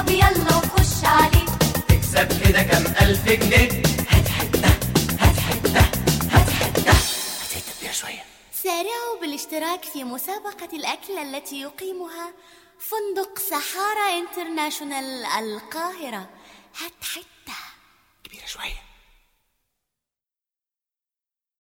طب يلا وخش عليه تكسب كده كام ألف جنيه هات حتة هات حتة هات حتة هات فيها شوية سارعوا بالاشتراك في مسابقة الأكل التي يقيمها فندق سحارة انترناشونال القاهرة هات حتة كبيرة شوية